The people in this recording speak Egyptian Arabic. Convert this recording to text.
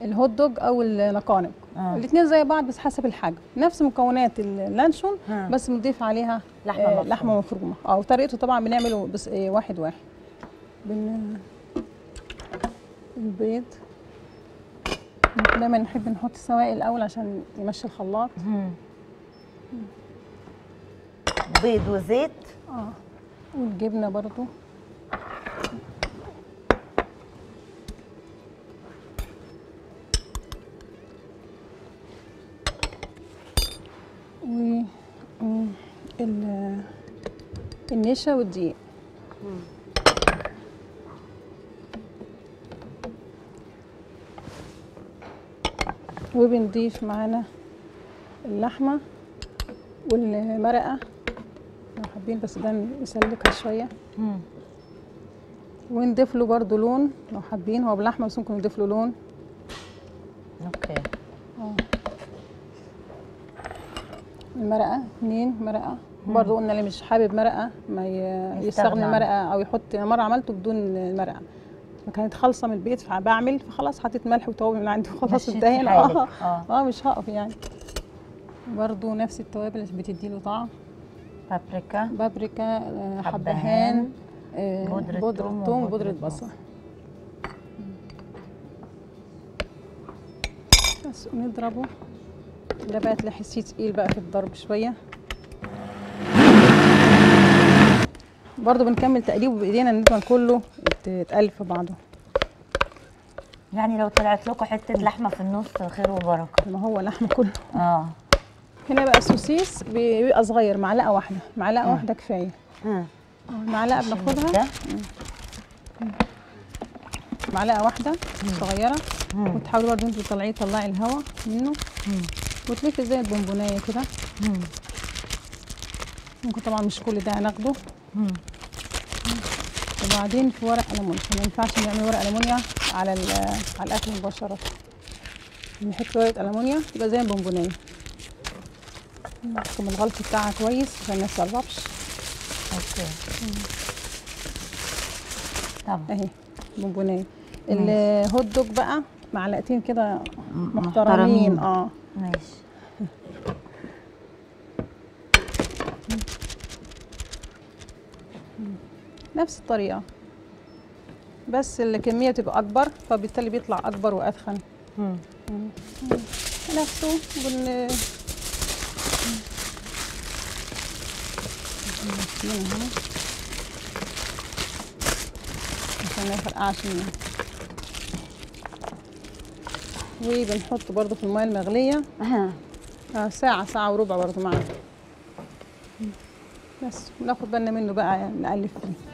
الهوت دوج او النقانق آه. الاثنين زي بعض بس حسب الحجم نفس مكونات اللانشون ها. بس بنضيف عليها لحمة آه، مفرومة. لحمه مفرومه اه وطريقته طبعا بنعمله بس آه، واحد واحد بن البيض دايما نحب نحط السوائل الاول عشان يمشي الخلاط مم. بيض وزيت اه والجبنه برضو و و- ال- النشا والدقيق وبنضيف معانا اللحمه والمرقه لو حابين بس ده نسلكها شويه مم. ونضيف له برضو لون لو حابين هو باللحمه بس ممكن نضيف له لون اوكي اه المرقه اتنين مرقه برضو قلنا اللي مش حابب مرقه ما ي- يستغنى يستغني عنها. المرقه او يحط أنا مره عملته بدون المرقه ما كانت خالصه من البيت فبعمل فخلاص حطيت ملح وتوابل من عندي وخلاص مشيت انتهينا حالك. اه اه اه مش هقف يعني برضو نفس التوابل اللي بتدي له طعم بابريكا بابريكا آه، حبهان، حبهان آه، بودرة بودرة ثوم ثوم وبودرة وبودرة بصل بس ونضربه ده بقى تحسيه تقيل بقى في الضرب شوية برضو بنكمل تقليبه بايدينا نضمن كله يت- يتقلب في بعضه يعني لو طلعت لكم حته لحمه في النص خير وبركه ما هو لحم كله اه هنا بقى السوسيس بيبقى صغير معلقة واحدة معلقة واحدة كفاية مم. آه، معلقة بناخدها ده معلقة واحدة صغيرة مم. وتحاولي برضه انت تطلعيه تطلعي الهواء منه مم. وتلفي زي البونبونايه كده مم. ممكن طبعا مش كل ده هناخده مم. وبعدين في ورق ألمونيا ما ينفعش نعمل ورق ألمونيا على ال- على الأكل مباشرة نحط ورقة ألمونيا تبقى زي البونبونايه نحكم الغلط بتاعها كويس عشان ما يتسربش اوكي طب اهي بونبونايه الهوت دوج بقى معلقتين كده محترمين. محترمين اه ماشي نفس الطريقة بس الكمية تبقى أكبر فبالتالي بيطلع أكبر وأدخن مم. نفسه بن هنا عشان ما يفرقعش منه وبنحط برضو في المية المغلية أها. آه، ساعة ساعة وربع برضو معانا بس وناخد بالنا منه بقى نقلب فيه